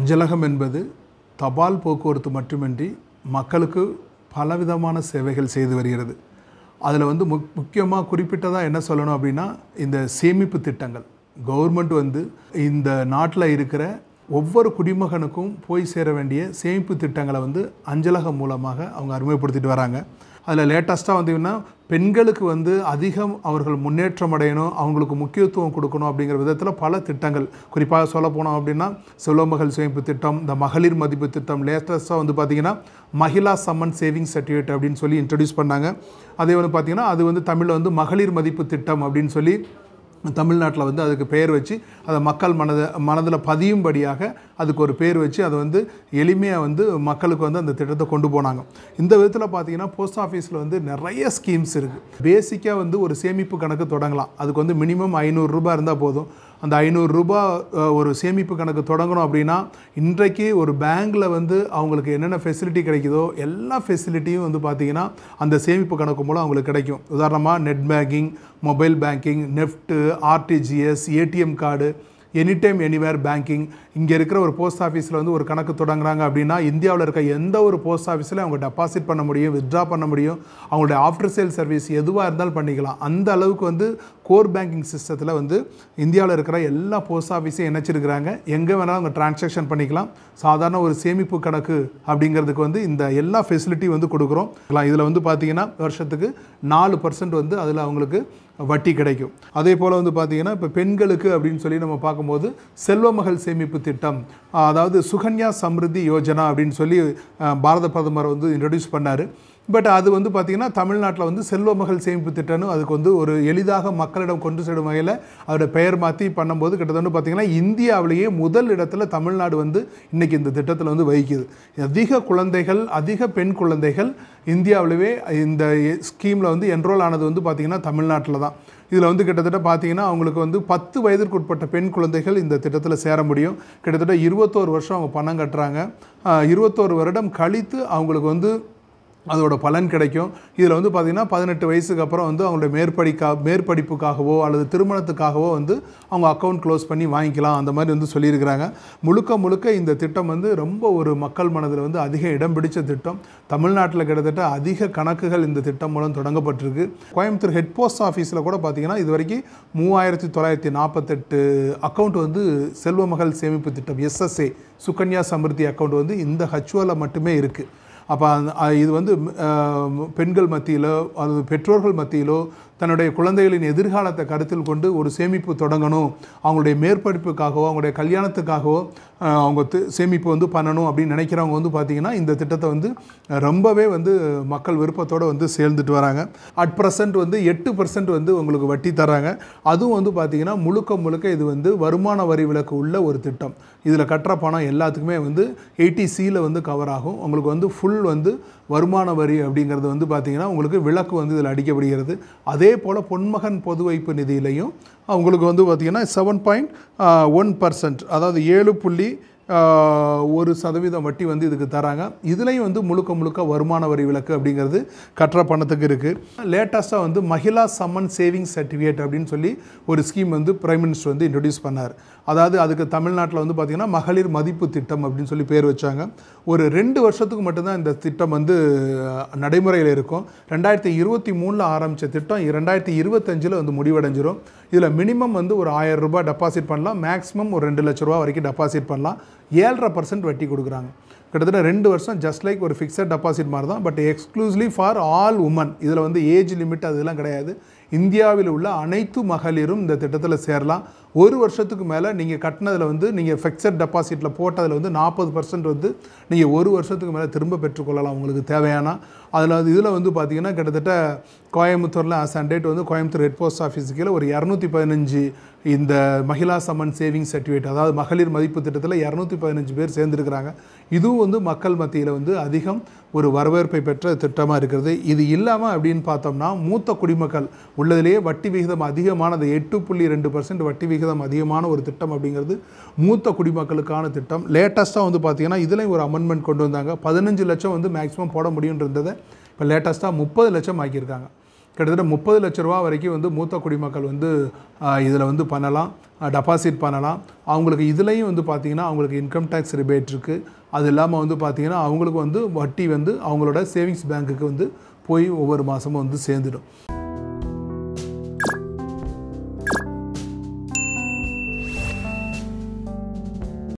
அஞ்சலகம் என்பது தபால் போக்குவரத்து மட்டுமின்றி மக்களுக்கு பலவிதமான சேவைகள் செய்து வருகிறது அதில் வந்து முக் முக்கியமாக குறிப்பிட்டதாக என்ன சொல்லணும் அப்படின்னா இந்த சேமிப்பு திட்டங்கள் கவர்மெண்ட் வந்து இந்த நாட்டில் இருக்கிற ஒவ்வொரு குடிமகனுக்கும் போய் சேர வேண்டிய சேமிப்பு திட்டங்களை வந்து அஞ்சலகம் மூலமாக அவங்க அறிமுகப்படுத்திட்டு வராங்க அதில் லேட்டஸ்ட்டாக வந்தீங்கன்னா பெண்களுக்கு வந்து அதிகம் அவர்கள் முன்னேற்றம் அடையணும் அவங்களுக்கு முக்கியத்துவம் கொடுக்கணும் அப்படிங்கிற விதத்தில் பல திட்டங்கள் குறிப்பாக சொல்ல போனோம் அப்படின்னா செல்வமகள் சேமிப்பு திட்டம் இந்த மகளிர் மதிப்பு திட்டம் லேட்டஸ்ட்டாக வந்து பார்த்திங்கன்னா மகிழா சம்மன் சேவிங் சர்டிஃபிகேட் அப்படின்னு சொல்லி இன்ட்ரடியூஸ் பண்ணாங்க அதே வந்து பார்த்திங்கன்னா அது வந்து தமிழில் வந்து மகளிர் மதிப்பு திட்டம் அப்படின்னு சொல்லி தமிழ்நாட்டில் வந்து அதுக்கு பெயர் வச்சு அதை மக்கள் மனதை மனதில் பதியும்படியாக அதுக்கு ஒரு பேர் வச்சு அதை வந்து எளிமையாக வந்து மக்களுக்கு வந்து அந்த திட்டத்தை கொண்டு போனாங்க இந்த விதத்தில் பார்த்தீங்கன்னா போஸ்ட் ஆஃபீஸில் வந்து நிறைய ஸ்கீம்ஸ் இருக்குது பேசிக்காக வந்து ஒரு சேமிப்பு கணக்கு தொடங்கலாம் அதுக்கு வந்து மினிமம் ஐநூறுரூபா இருந்தால் போதும் அந்த ஐநூறுரூபா ஒரு சேமிப்பு கணக்கு தொடங்கணும் அப்படின்னா இன்றைக்கு ஒரு பேங்க்கில் வந்து அவங்களுக்கு என்னென்ன ஃபெசிலிட்டி கிடைக்குதோ எல்லா ஃபெசிலிட்டியும் வந்து பார்த்திங்கன்னா அந்த சேமிப்பு கணக்கு மூலம் அவங்களுக்கு கிடைக்கும் உதாரணமாக net banking mobile banking NEFT RTGS ATM card any time anywhere banking இங்கே இருக்கிற ஒரு போஸ்ட் ஆஃபீஸில் வந்து ஒரு கணக்கு தொடங்குறாங்க அப்படின்னா இந்தியாவில் இருக்க எந்த ஒரு போஸ்ட் ஆஃபீஸில் அவங்க டெபாசிட் பண்ண முடியும் வித்ட்ரா பண்ண முடியும் அவங்களுடைய ஆஃப்டர் சேல் சர்வீஸ் எதுவாக இருந்தாலும் பண்ணிக்கலாம் அந்த அளவுக்கு வந்து கோர் பேங்கிங் சிஸ்டத்தில் வந்து இந்தியாவில் இருக்கிற எல்லா போஸ்ட் ஆஃபீஸையும் இணைச்சிருக்கிறாங்க எங்கே வேணாலும் அவங்க டிரான்சாக்ஷன் பண்ணிக்கலாம் சாதாரண ஒரு சேமிப்பு கணக்கு அப்படிங்கிறதுக்கு வந்து இந்த எல்லா ஃபெசிலிட்டி வந்து கொடுக்குறோம் இதில் வந்து பார்த்தீங்கன்னா வருஷத்துக்கு நாலு பர்சன்ட் வந்து அதில் அவங்களுக்கு வட்டி கிடைக்கும் அதே போல் வந்து பார்த்திங்கன்னா இப்போ பெண்களுக்கு அப்படின்னு சொல்லி நம்ம பார்க்கும்போது செல்வமகள் சேமிப்பு திட்டம் அதாவது சுகன்யா சம்ருத்தி யோஜனா அப்படின்னு சொல்லி அஹ், பாரத பிரதமர் வந்து இன்ட்ரடியூஸ் பண்ணார் பட் அது வந்து பார்த்திங்கன்னா தமிழ்நாட்டில் வந்து செல்வமகள் சேமிப்பு திட்டம்னு அதுக்கு வந்து ஒரு எளிதாக மக்களிடம் கொண்டு செல்லும் வகையில் அதோட பெயர் மாற்றி பண்ணும்போது கிட்டத்தட்ட பார்த்திங்கன்னா இந்தியாவிலேயே முதல் இடத்துல தமிழ்நாடு வந்து இன்றைக்கி இந்த திட்டத்தில் வந்து வகிக்குது அதிக குழந்தைகள் அதிக பெண் குழந்தைகள் இந்தியாவிலவே இந்த ஸ்கீமில் வந்து என்ரோல் ஆனது வந்து பார்த்திங்கன்னா தமிழ்நாட்டில் தான் இதில் வந்து கிட்டத்தட்ட பார்த்தீங்கன்னா அவங்களுக்கு வந்து பத்து வயதிற்கு உட்பட்ட பெண் குழந்தைகள் இந்த திட்டத்தில் சேர முடியும் கிட்டத்தட்ட இருபத்தோரு வருஷம் அவங்க பணம் கட்டுறாங்க ஆஹ் இருபத்தோரு வருடம் கழித்து அவங்களுக்கு வந்து அதோட பலன் கிடைக்கும் இதில் வந்து பார்த்திங்கன்னா பதினெட்டு வயசுக்கு அப்புறம் வந்து அவங்களுடைய மேற்படிக்கா மேற்படிப்புக்காகவோ அல்லது திருமணத்துக்காகவோ வந்து அவங்க அக்கௌண்ட் க்ளோஸ் பண்ணி வாங்கிக்கலாம் அந்த மாதிரி வந்து சொல்லியிருக்கிறாங்க முழுக்க முழுக்க இந்த திட்டம் வந்து ரொம்ப ஒரு மக்கள் மனதில் வந்து அதிக இடம் பிடிச்ச திட்டம் தமிழ்நாட்டில் கிட்டத்தட்ட அதிக கணக்குகள் இந்த திட்டம் மூலம் தொடங்கப்பட்டிருக்கு கோயம்புத்தூர் ஹெட் போஸ்ட் ஆஃபீஸில் கூட பார்த்தீங்கன்னா இது வரைக்கும் மூவாயிரத்தி தொள்ளாயிரத்தி நாற்பத்தெட்டு அக்கௌண்ட் வந்து செல்வமகள் சேமிப்பு திட்டம் எஸ்எஸ்ஏ சுகன்யா சமிருத்தி அக்கௌண்ட் வந்து இந்த ஹச்ஓவில் மட்டுமே இருக்குது அப்போ இது வந்து அஹ், பெண்கள் மத்தியிலோ அல்லது பெற்றோர்கள் மத்தியிலோ தன்னுடைய குழந்தைகளின் எதிர்காலத்தை கருத்தில் கொண்டு ஒரு சேமிப்பு தொடங்கணும் அவங்களுடைய மேற்படிப்புக்காகவோ அவங்களுடைய கல்யாணத்துக்காகவோ அஹ், அவங்க தி- சேமிப்பு வந்து பண்ணணும் அப்படின்னு நினைக்கிறவங்க வந்து பார்த்திங்கன்னா இந்த திட்டத்தை வந்து ரொம்பவே வந்து மக்கள் விருப்பத்தோடு வந்து சேர்ந்துட்டு வராங்க அட் ப்ரெசன்ட் வந்து எட்டு பர்சன்ட் வந்து உங்களுக்கு வட்டி தராங்க அதுவும் வந்து பார்த்திங்கன்னா முழுக்க முழுக்க இது வந்து வருமான வரி விலக்கு உள்ள ஒரு திட்டம் இதில் கட்டுற பணம் எல்லாத்துக்குமே வந்து எயிட்டி சியில் வந்து கவர் ஆகும் உங்களுக்கு வந்து ஃபுல் வந்து வருமான வரி அப்படிங்கிறது வந்து பார்த்திங்கன்னா உங்களுக்கு விலக்கு வந்து இதில் அடிக்கப்படுகிறது அதே போல் பொன்மகன் பொது வைப்பு நிதியிலையும் உங்களுக்கு வந்து பார்த்திங்கன்னா செவன் பாயிண்ட் ஒன் பர்சன்ட் அதாவது ஏழு புள்ளி ஆஹ், ஒரு சதவீதம் வட்டி வந்து இதுக்கு தராங்க இதுலேயும் வந்து முழுக்க முழுக்க வருமான வரி விலக்கு அப்படிங்கிறது கட்டுற பணத்துக்கு இருக்குது லேட்டஸ்ட்டாக வந்து மகிழா சம்மன் சேவிங் சர்டிஃபிகேட் அப்படின்னு சொல்லி ஒரு ஸ்கீம் வந்து பிரைம் மினிஸ்டர் வந்து இன்ட்ரடியூஸ் பண்ணார் அதாவது அதுக்கு தமிழ்நாட்டில் வந்து பார்த்திங்கன்னா மகளிர் மதிப்பு திட்டம் அப்படின்னு சொல்லி பேர் வச்சாங்க ஒரு ரெண்டு வருஷத்துக்கு மட்டும்தான் இந்த திட்டம் வந்து அஹ், நடைமுறையில் இருக்கும் ரெண்டாயிரத்தி இருபத்தி மூணில் ஆரம்பித்த திட்டம் ரெண்டாயிரத்தி இருபத்தஞ்சில் வந்து முடிவடைஞ்சிரும் இதில் மினிமம் வந்து ஒரு ஆயிரம் ரூபாய் டெபாசிட் பண்ணலாம் மேக்ஸிமம் ஒரு ரெண்டு லட்ச ரூபா வரைக்கும் டெபாசிட் பண்ணலாம் ஏழரை பர்சன்ட் வட்டி கொடுக்குறாங்க கிட்டத்தட்ட ரெண்டு வருஷம் ஜஸ்ட் லைக் ஒரு ஃபிக்ஸட் டெபாசிட் மாதிரி தான் but exclusively for all women இதில் வந்து ஏஜ் லிமிட் அதெல்லாம் கிடையாது இந்தியாவில் உள்ள அனைத்து மகளிரும் இந்த திட்டத்தில் சேரலாம் ஒரு வருஷத்துக்கு மேலே நீங்கள் கட்டினதில் வந்து நீங்கள் ஃபிக்ஸட் டெபாசிட்டில் போட்டதில் வந்து நாற்பது பர்சன்ட் வந்து நீங்கள் ஒரு வருஷத்துக்கு மேலே திரும்ப பெற்றுக்கொள்ளலாம் உங்களுக்கு தேவையான அதில் வந்து இதில் வந்து பார்த்தீங்கன்னா கிட்டத்தட்ட கோயம்புத்தூரில் ஆஸ் அண்ட் டேட் வந்து கோயம்புத்தூர் ஹெட் போஸ்ட் ஆஃபீஸுக்கு கீழே ஒரு இரநூத்தி பதினஞ்சு இந்த மகிழா சம்மன் சேவிங் சர்டிஃபிகேட் அதாவது மகளிர் மதிப்பு திட்டத்தில் இரநூத்தி பதினஞ்சு பேர் சேர்ந்துருக்கிறாங்க இதுவும் வந்து மக்கள் மத்தியில் வந்து அதிகம் ஒரு வரவேற்பை பெற்ற திட்டமாக இருக்கிறது இது இல்லாமல் அப்படின்னு பார்த்தோம்னா மூத்த குடிமக்கள் உள்ளதிலேயே வட்டி விகிதம் அதிகமானது எட்டு புள்ளி ரெண்டு பர்சன்ட் வட்டி விகிதம் அதிகமான ஒரு திட்டம் அப்படிங்கிறது மூத்த குடிமக்களுக்கான திட்டம் லேட்டஸ்ட்டாக வந்து பார்த்தீங்கன்னா இதுலேயும் ஒரு அமெண்ட்மெண்ட் கொண்டு வந்தாங்க பதினஞ்சு லட்சம் வந்து மேக்ஸிமம் போட முடியுன்றதை இப்போ லேட்டஸ்ட்டாக முப்பது லட்சம் ஆக்கியிருக்காங்க கிட்டத்தட்ட முப்பது லட்ச ரூபா வரைக்கும் வந்து மூத்த குடிமக்கள் வந்து இதில் வந்து பண்ணலாம் டெபாசிட் பண்ணலாம் அவங்களுக்கு இதுலேயும் வந்து பார்த்திங்கன்னா அவங்களுக்கு இன்கம் டேக்ஸ் ரிபேட் இருக்குது அது இல்லாமல் வந்து பார்த்திங்கன்னா அவங்களுக்கு வந்து வட்டி வந்து அவங்களோட சேவிங்ஸ் பேங்க்குக்கு வந்து போய் ஒவ்வொரு மாதமும் வந்து சேர்ந்துடும்